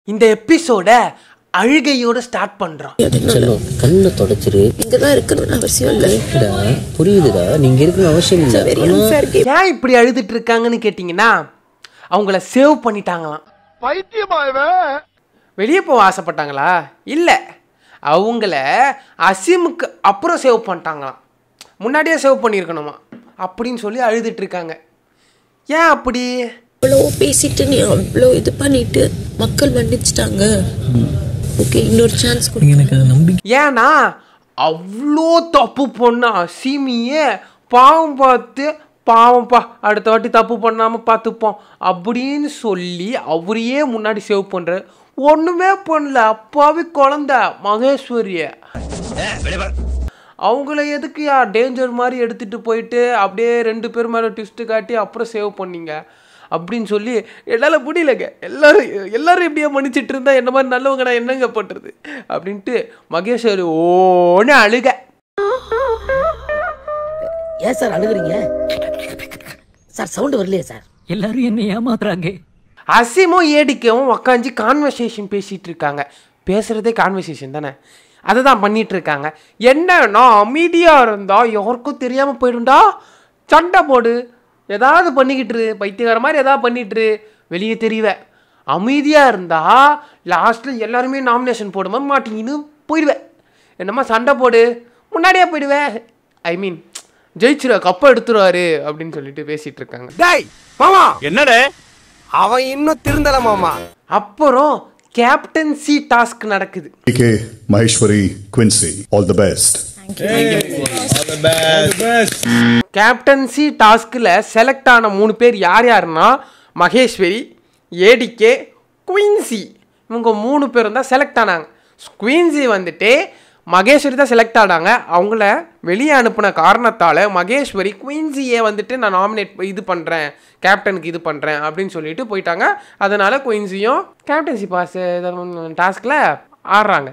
இந்த எபிசோட அழுகையோட ஸ்டார்ட் பண்றோம் செல்லம் கண்ணை தொடச்சிரு இங்கதான் இருக்கணும்னு அவசியம் இல்லை டா, புரியுதுடா நீங்க இருக்கணும் அவசியம் இல்லை ஆனா ஏன் இப்படி அழுதுட்டு இருக்காங்கன்னு கேட்டிங்கன்னா அவங்கள சேவ் பண்ணிட்டாங்களாம் வெளியே போக ஆசைப்பட்டாங்களா இல்லை அவங்கள அசீமுக்கு அப்புறம் சேவ் பண்ணிட்டாங்களாம் முன்னாடியே சேவ் பண்ணியிருக்கணுமா அப்படின்னு சொல்லி அழுதுட்டு இருக்காங்க ஏன் அப்படி அவ்வளோ பேசிட்டு நீ அவ்வளோ இது பண்ணிட்டு மக்கள் மன்னிச்சிட்டாங்க ஓகே இன்னொரு சான்ஸ் கொடு எனக்கு அது நம்பிக்கை ஏன்னா அவ்வளோ தப்பு பண்ண அசீமியே பாவம் பார்த்து பாவம்ப்பா அடுத்த வாட்டி தப்பு பண்ணாமல் பார்த்துப்போம் அப்படின்னு சொல்லி அவரையே முன்னாடி சேவ் பண்ணுற ஒன்றுமே பண்ணல அப்பாவி குழந்த மகேஸ்வரிய அவங்கள எதுக்கு யா டேஞ்சர் மாதிரி எடுத்துகிட்டு போயிட்டு அப்படியே ரெண்டு பேர் மேலே ட்விஸ்ட்டு காட்டி அப்புறம் சேவ் பண்ணீங்க அப்படின்னு சொல்லி என்னால் முடியலங்க எல்லாரும் எல்லாரும் இப்படியே மன்னிச்சிட்டு இருந்தா என்ன மாதிரி நல்லவங்க நான் என்னங்க பண்ணுறது அப்படின்ட்டு மகேஸ்வரி ஓன்னு அழுக ஏன் சார் அழுகுறீங்க சார் சவுண்ட் வரலையே சார் எல்லாரும் என்ன ஏமாத்துறாங்க அசிமும் ஏடிக்கவும் உக்காந்து கான்வர்சேஷன் பேசிகிட்டு இருக்காங்க பேசுகிறதே கான்வர்சேஷன் தானே அதை தான் பண்ணிட்டு இருக்காங்க என்னன்னா அமைதியாக இருந்தா யாருக்கும் தெரியாமல் போயிடும்டா சண்டை போடு ஏதாவது பண்ணிக்கிட்டு இரு பைத்தியக்கார மாதிரி ஏதாவது பண்ணிட்டு இரு வெளியே தெரியவ அமைதியாக இருந்தா லாஸ்ட்டில் எல்லாருமே நாமினேஷன் போடுமா மாட்டீங்கன்னு போயிடுவேன் என்னம்மா சண்டை போடு முன்னாடியே போயிடுவேன் ஐ மீன் ஜெயிச்சிருவா கப்பை எடுத்துருவாரு அப்படின்னு சொல்லிட்டு பேசிட்டு இருக்காங்க டேய் மாமா என்னடே அவன் இன்னும் திருந்தல மாமா அப்புறம் கேப்டன்சி டாஸ்க் நடக்குது DK Maheshwari Quincy. All the best. Captaincy டாஸ்கில் செலக்ட் ஆன மூணு பேர் யார் யாருன்னா மகேஸ்வரி ஏடிகே குயின்சி இவங்க மூணு பேரும் தான் செலக்ட் ஆனாங்க குயின்சி வந்துட்டு மகேஸ்வரி தான் செலக்ட் ஆனாங்க அவங்கள வெளியே அனுப்பின காரணத்தால் மகேஸ்வரி குயின்சியை வந்துட்டு நான் நாமினேட் இது பண்ணுறேன் கேப்டனுக்கு இது பண்ணுறேன் அப்படின்னு சொல்லிட்டு போயிட்டாங்க அதனால் குயின்சியும் கேப்டன்சி பாஸ் டாஸ்கில் ஆடுறாங்க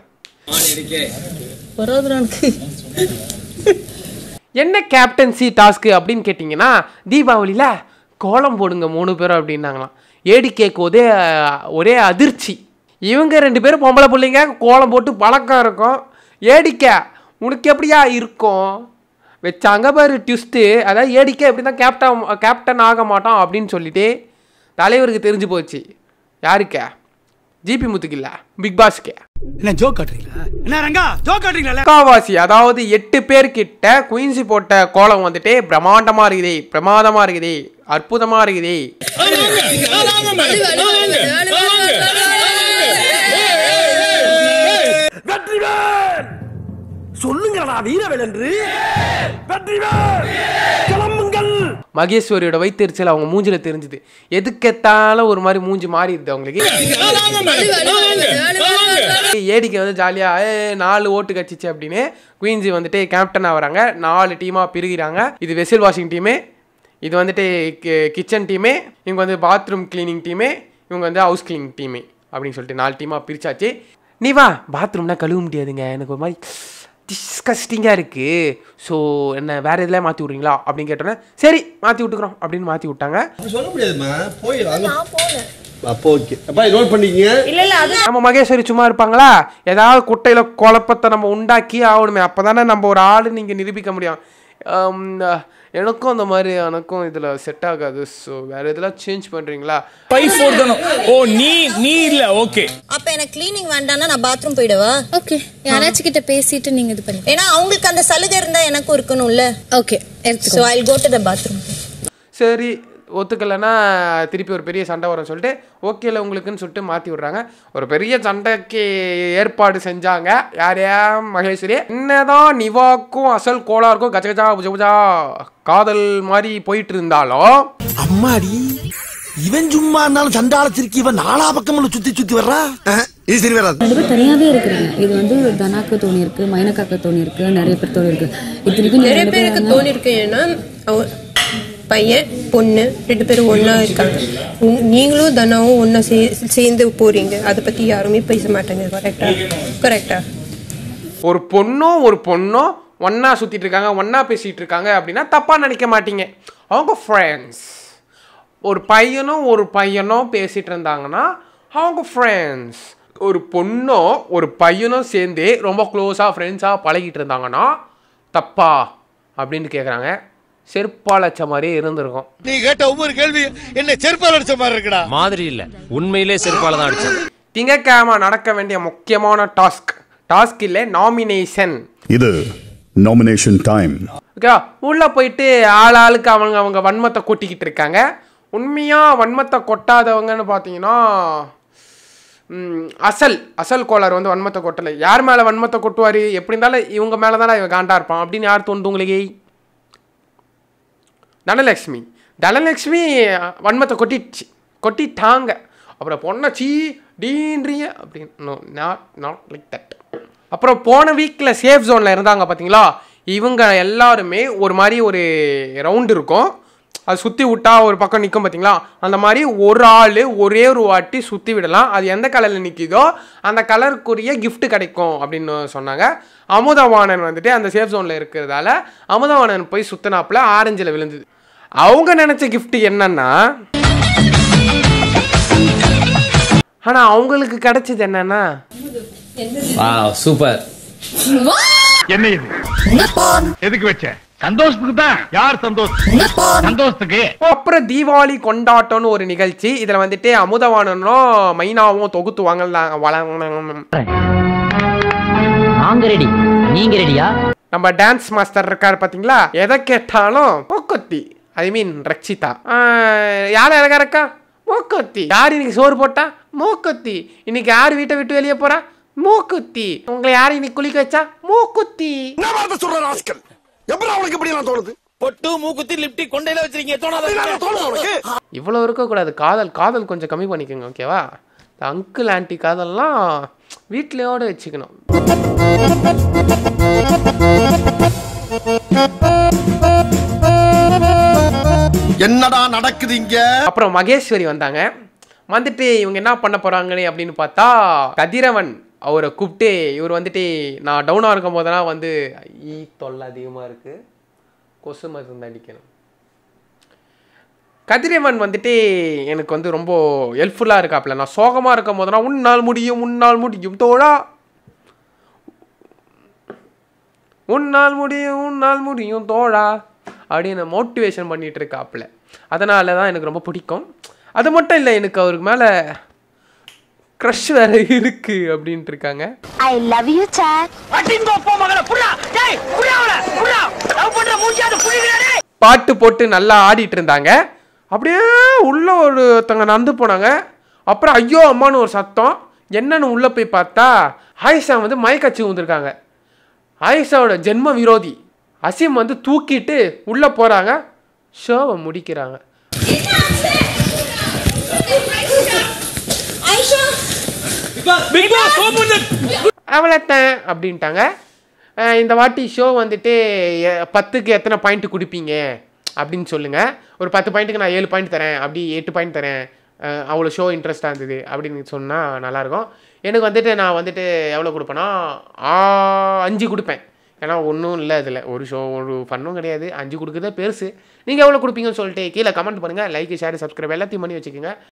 என்ன கேப்டன்சி டாஸ்க்கு அப்படின்னு கேட்டிங்கன்னா தீபாவளியில் கோலம் போடுங்க மூணு பேரும் அப்படின்னாங்களாம் ஏடிகேக்கு ஒரே ஒரே அதிர்ச்சி இவங்க ரெண்டு பேரும் பொம்பளை பிள்ளைங்க கோலம் போட்டு பழக்கம் இருக்கும் ஏடிக்கே உனக்கு எப்படியா இருக்கும் வச்சாங்க பாரு ட்விஸ்ட்டு அதாவது ஏடிக்கே எப்படி தான் கேப்டன் கேப்டன் ஆக மாட்டான் அப்படின்னு சொல்லிட்டு தலைவருக்கு தெரிஞ்சு போச்சு யாருக்கே ஜிபி முத்துக்கு இல்லை பிக் பாஸ்க்கே என்ன ஜோக் காட்டுறீங்களா என்ன ரங்கா ஜோக் காட்டுறீங்களா முக்காவாசி அதாவது எட்டு பேர்கிட்ட குயின்சி போட்ட கோலம் வந்துட்டு பிரம்மாண்டமா இருக்குதே பிரமாதமா இருக்குதே அற்புதமா இருக்குதே வெற்றிவேல் சொல்லுங்கடா வீரவேல் என்று வெற்றிவேல் கிளம்புங்கள் மகேஸ்வரியோட வைத்தெரிச்சல் அவங்க மூஞ்சில தெரிஞ்சுது எதுக்கெத்தாலும் ஒரு மாதிரி மூஞ்சி மாறிடுது அவங்களுக்கு ஏடிக்கு வந்து ஜாலியாக ஏ நாலு ஓட்டு கட்சிச்சு அப்படின்னு குயின்சி வந்துட்டு கேப்டன் ஆகுறாங்க நாலு டீமாக பிரிகிறாங்க இது வெசில் வாஷிங் டீமு இது வந்துட்டு கிச்சன் டீமு இவங்க வந்து பாத்ரூம் கிளீனிங் டீமு இவங்க வந்து ஹவுஸ் கிளீனிங் டீமு அப்படின்னு சொல்லிட்டு நாலு டீமாக பிரிச்சாச்சு நீ வா பாத்ரூம்னா கழுவ முடியாதுங்க எனக்கு ஒரு மாதிரி டிஸ்கஸ்டிங்காக இருக்குது ஸோ என்ன வேறு எதுல மாற்றி விட்றீங்களா அப்படின்னு கேட்டோன்னே சரி மாற்றி விட்டுக்குறோம் அப்படின்னு மாற்றி விட்டாங்க சொல்ல முடியாதுமா போயிடலாம் அப்போ ஓகே அப்பா நோட் பண்ணிக்கங்க நம்ம மகேஸ்வரி சும்மா இருப்பாங்களா ஏதாவது குட்டையில் குழப்பத்தை நம்ம உண்டாக்கி ஆகணுமே அப்போ தானே நம்ம ஒரு ஆள் நீங்கள் நிரூபிக்க முடியும் ஆம், எனக்கும் அந்த மாதிரி எனக்கும் இதில் செட் ஆகாது ஸோ வேறு இதெல்லாம் சேஞ்ச் பண்ணுறீங்களா ஓ நீ நீ இல்ல ஓகே அப்ப எனக்கு கிளீனிங் வேண்டாம்னா நான் பாத்ரூம் போயிடவா ஓகே யாராச்சும் கிட்ட பேசிட்டு நீங்க இது பண்ணி ஏன்னா அவங்களுக்கு அந்த சலுகை இருந்தா எனக்கும் இருக்கணும்ல ஓகே ஸோ எடுத்துக்கோ ஐ கோ டு த பாத்ரூம் சரி ஒத்துக்கலைன்னா திருப்பி ஒரு பெரிய சண்டை வரும்னு சொல்லிட்டு ஓகேல உங்களுக்குன்னு சொல்லிட்டு மாற்றி விட்றாங்க ஒரு பெரிய சண்டைக்கு ஏற்பாடு செஞ்சாங்க யார் யார் மகேஸ்வரி என்னதான் நிவாக்கும் அசல் கோளாருக்கும் கஜ கஜா புஜ புஜா காதல் மாதிரி போயிட்டு இருந்தாலும் அம்மாடி இவன் சும்மா இருந்தாலும் சண்டாளத்திற்கு இவன் நாலா பக்கம் சுத்தி சுத்தி வர்றா இது சரி வராது ரெண்டு பேர் தனியாவே இருக்கிறீங்க இது வந்து தனாக்கு தோணி இருக்கு மைனக்காக்கு தோணி இருக்கு நிறைய பேர் தோணி இருக்கு இத்தனைக்கும் நீங்க நிறைய ரெண்டு பேருக்கு பேரும் தோணி இருக்கு ஏன்னா அவ- பையன் பொண்ணு ரெண்டு பேரும் ஒண்ணா இருக்காங்க உங்க- நீங்களும் தனாவும் ஒண்ணா சே- சேர்ந்து போறீங்க அதை பத்தி யாருமே பேச மாட்டாங்க கரெக்டா கரெக்டா ஒரு பொண்ணும் ஒரு பொண்ணும் ஒன்றா சுற்றிட்டு இருக்காங்க ஒன்றா பேசிகிட்டு இருக்காங்க அப்படின்னா தப்பாக நினைக்க மாட்டீங்க அவங்க ஃப்ரெண்ட்ஸ் ஒரு பையனும் ஒரு பையனும் பேசிகிட்டு இருந்தாங்கன்னா அவங்க ஃப்ரெண்ட்ஸ் ஒரு பொண்ணும் ஒரு பையனும் சேர்ந்து ரொம்ப க்ளோஸாக ஃப்ரெண்ட்ஸாக பழகிட்டு இருந்தாங்கன்னா தப்பா அப்படின்னு கேட்குறாங்க செருப்பால் அடிச்ச மாதிரியே இருந்திருக்கும் நீ கேட்ட ஒவ்வொரு கேள்வி என்ன செருப்பால் அடிச்ச மாதிரி இருக்குடா மாதிரி இல்ல உண்மையிலே செருப்பால தான் அடிச்சேன் திங்கக்கிழமை நடக்க வேண்டிய முக்கியமான டாஸ்க் டாஸ்க் இல்லை நாமினேஷன் இது நாமினேஷன் டைம் ஓகே உள்ளே போயிட்டு ஆள் ஆளுக்கு அவங்க அவங்க வன்மத்தை கொட்டிக்கிட்டு இருக்காங்க உண்மையாக வன்மத்தை கொட்டாதவங்கன்னு பார்த்தீங்கன்னா ம், அசல் அசல் கோளாறு வந்து வன்மத்தை கொட்டலை யார் மேலே வன்மத்தை கொட்டுவார் எப்படி இருந்தாலும் இவங்க மேலே தானே இவன் காண்டா இருப்பான் அப்படின்னு யார் தோணுது உங்களுக்கு தனலக்ஷ்மி தனலக்ஷ்மி வன்மத்தை கொட்டிடுச்சு கொட்டிட்டாங்க அப்புறம் பொண்ணை சீ டீன்றிய அப்படின்னு நாட் நாட் லைக் தட் அப்புறம் போன வீக்கில் சேஃப் ஜோனில் இருந்தாங்க பார்த்தீங்களா இவங்க எல்லாருமே ஒரு மாதிரி ஒரு ரவுண்டு இருக்கும் அது சுற்றி விட்டா ஒரு பக்கம் நிற்கும் பார்த்தீங்களா அந்த மாதிரி ஒரு ஆள் ஒரே ஒரு வாட்டி சுற்றி விடலாம் அது எந்த கலரில் நிற்கிதோ அந்த கலருக்குரிய gift கிடைக்கும் அப்படின்னு சொன்னாங்க அமுதவாணன் வந்துட்டு அந்த சேஃப் ஜோனில் இருக்கிறதால அமுதவாணன் போய் சுத்தினாப்புல ஆரஞ்சில் விழுந்தது அவங்க நினச்ச gift என்னன்னா ஆனால் அவங்களுக்கு கிடைச்சது என்னன்னா சூப்பர் என்ன இது எதுக்கு வச்ச சந்தோஷத்துக்கு தான் யார் சந்தோஷம் சந்தோஷத்துக்கு அப்புறம் தீபாவளி கொண்டாட்டம்னு ஒரு நிகழ்ச்சி இதில் வந்துட்டு அமுதவாணனும் மைனாவும் தொகுத்துவாங்க நாங்க ரெடி நீங்க ரெடியா நம்ம டான்ஸ் மாஸ்டர் இருக்கார் பார்த்தீங்களா எதை கேட்டாலும் மூக்குத்தி ஐ மீன் ரக்ஷிதா ஆஹ், யார் அழகா இருக்கா மூக்குத்தி யார் இன்னைக்கு சோறு போட்டா மூக்குத்தி இன்னைக்கு யார் வீட்டை விட்டு வெளியே போறா மூக்குத்தி உங்களை யார் இன்னைக்கு குளிக்க வச்சா மூக்குத்தி என்ன வார்த்தை சொல்ற ராஸ்கல் எப்படி அவனுக்கு இப்படி எல்லாம் தோணுது பொட்டு மூக்குத்தி லிப்டி கொண்டையில வச்சிருக்கீங்க தோணாத தோணுது அவனுக்கு இவ்வளோ இருக்கக்கூடாது காதல் காதல் கொஞ்சம் கம்மி பண்ணிக்கோங்க ஓகேவா இந்த அங்கிள் ஆன்ட்டி காதல்லாம் வீட்லையோடு வச்சுக்கணும் என்னடா நடக்குது இங்க அப்புறம் மகேஸ்வரி வந்தாங்க வந்துட்டு இவங்க என்ன பண்ண போறாங்கன்னு அப்படின்னு பார்த்தா கதிரவன் அவரை கூப்பிட்டு இவர் வந்துட்டு நான் டவுனாக இருக்கும் போதெல்லாம் வந்து ஈ தொல்லை அதிகமாக இருக்குது கொசு மருந்து அடிக்கணும் கதிரவன் வந்துட்டு எனக்கு வந்து ரொம்ப ஹெல்ப்ஃபுல்லாக இருக்காப்புல நான் சோகமாக இருக்கும் போதெல்லாம் உன்னால் முடியும் உன்னால் முடியும் தோழா உன்னால் முடியும் உன்னால் முடியும் தோழா அப்படின்னு மோட்டிவேஷன் பண்ணிட்டு இருக்காப்புல அதனால தான் எனக்கு ரொம்ப பிடிக்கும் அது மட்டும் இல்லை எனக்கு அவருக்கு மேலே க்ரஷ் வேற இருக்கு அப்படின்ட்டு இருக்காங்க ஐ லவ் யூ சார் அடிங்கோ போ மகள புள்ளா டேய் புள்ளா அவள புள்ளா லவ் பண்ற மூஞ்சாத புள்ளிடா பாட்டு போட்டு நல்லா ஆடிட்டு இருந்தாங்க அப்படியே உள்ள ஒருத்தவங்க நடந்து போனாங்க அப்புறம் ஐயோ அம்மான்னு ஒரு சத்தம் என்னன்னு உள்ள போய் பார்த்தா ஆயிஷா வந்து மயக்கச்சி வந்திருக்காங்க ஆயிஷாவோட ஜென்ம விரோதி அசீம் வந்து தூக்கிட்டு உள்ள போறாங்க ஷோவை முடிக்கிறாங்க அவ்வளோத்தான் அப்படின்ட்டாங்க அஹ் இந்த வாட்டி ஷோ வந்துட்டு எ- பத்துக்கு எத்தனை பாயிண்ட் கொடுப்பீங்க அப்படின்னு சொல்லுங்கள் ஒரு பத்து பாயிண்ட்டுக்கு நான் ஏழு பாயிண்ட் தரேன் அப்படி எட்டு பாயிண்ட் தரேன் அஹ் அவ்வளோ ஷோ இன்ட்ரெஸ்டாக இருந்தது அப்படின்னு சொன்னால் நல்லாயிருக்கும் எனக்கு வந்துட்டு நான் வந்துட்டு எவ்வளோ கொடுப்பேன்னா ஆ, அஞ்சு கொடுப்பேன் ஏன்னா ஒன்றும் இல்லை இதில் ஒரு ஷோ ஒரு ஃபன்னும் கிடையாது அஞ்சு கொடுக்குறதே பெருசு நீங்கள் எவ்வளோ கொடுப்பீங்கன்னு சொல்லிட்டு கீழே கமெண்ட் பண்ணுங்கள் லைக் ஷேர் சப்ஸ்கிரைப் எல்லாத்தையும் பண்ணி வச்சுக்கோங்க